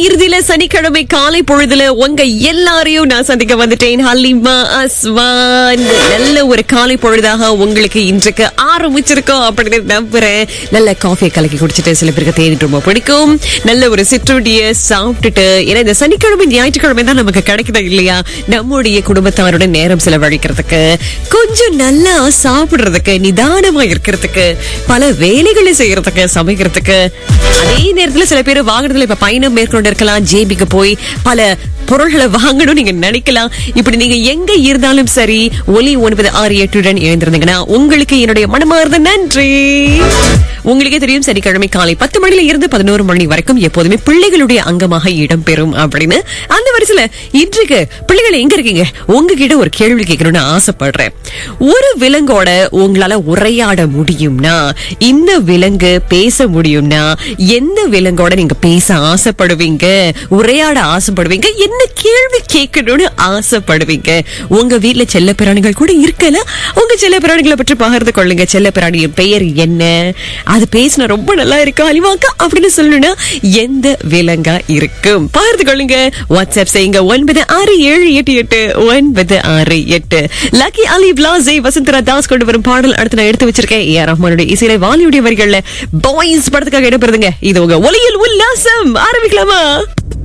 இறுதியில சனிக்கிழமை காலை பொழுதுல உங்க எல்லாரையும் நான் சந்திக்க வந்துட்டேன் ஹலிமா அஸ்வான் நல்ல ஒரு காலை பொழுதாக உங்களுக்கு இன்றைக்கு ஆரம்பிச்சிருக்கோம் அப்படின்னு நம்புறேன் நல்ல காஃபியை கலக்கி குடிச்சிட்டு சில பேருக்கு தேடி ரொம்ப பிடிக்கும் நல்ல ஒரு சிற்றுண்டிய சாப்பிட்டுட்டு ஏன்னா இந்த சனிக்கிழமை ஞாயிற்றுக்கிழமை தான் நமக்கு கிடைக்குதா இல்லையா நம்முடைய குடும்பத்தாருடன் நேரம் செலவழிக்கிறதுக்கு கொஞ்சம் நல்லா சாப்பிடுறதுக்கு நிதானமா இருக்கிறதுக்கு பல வேலைகளை செய்யறதுக்கு சமைக்கிறதுக்கு அதே நேரத்துல சில பேர் வாகனத்துல இப்ப பயணம் மேற்கொண்டு இருக்கலாம் ஜேபிக்கு போய் பல பொருள்களை வாங்கணும் நீங்க நினைக்கலாம் இப்படி நீங்க எங்க இருந்தாலும் சரி ஒலி ஒன்பது ஆறு எட்டுடன் எழுந்திருந்தீங்கன்னா உங்களுக்கு என்னுடைய மனமார்ந்த நன்றி உங்களுக்கே தெரியும் சனிக்கிழமை காலை பத்து மணில இருந்து பதினோரு மணி வரைக்கும் எப்போதுமே பிள்ளைகளுடைய அங்கமாக இடம்பெறும் அப்படின்னு அந்த வரிசையில இன்றைக்கு பிள்ளைகள் எங்க இருக்கீங்க உங்ககிட்ட ஒரு கேள்வி கேட்கணும்னு ஆசைப்படுறேன் ஒரு விலங்கோட உங்களால உரையாட முடியும்னா இந்த விலங்கு பேச முடியும்னா எந்த விலங்கோட நீங்க பேச ஆசைப்படுவீங்க உரையாட ஆசைப்படுவீங்க என்ன கேள்வி கேட்கணும்னு ஆசைப்படுவீங்க உங்க வீட்ல செல்ல பிராணிகள் கூட இருக்கல உங்க செல்ல பிராணிகளை பற்றி பகிர்ந்து கொள்ளுங்க செல்ல பிராணியின் பெயர் என்ன அது பேசினா ரொம்ப நல்லா இருக்கு அலிவாக்கா அப்படின்னு சொல்லணும்னா எந்த விலங்கா இருக்கும் பகிர்ந்து கொள்ளுங்க வாட்ஸ்அப் செய்யுங்க ஒன்பது ஆறு ஏழு எட்டு எட்டு ஒன்பது ஆறு எட்டு லக்கி அலி பிளாசே வசந்தரா தாஸ் கொண்டு வரும் பாடல் அடுத்து நான் எடுத்து வச்சிருக்கேன் ஏ ஆர் ரஹ்மானுடைய இசையில வாலியுடைய வரிகள்ல பாய்ஸ் படத்துக்காக இடம்பெறுதுங்க இது உங்க ஒலியில் உல்லாசம் ஆரம்பிக்கலாமா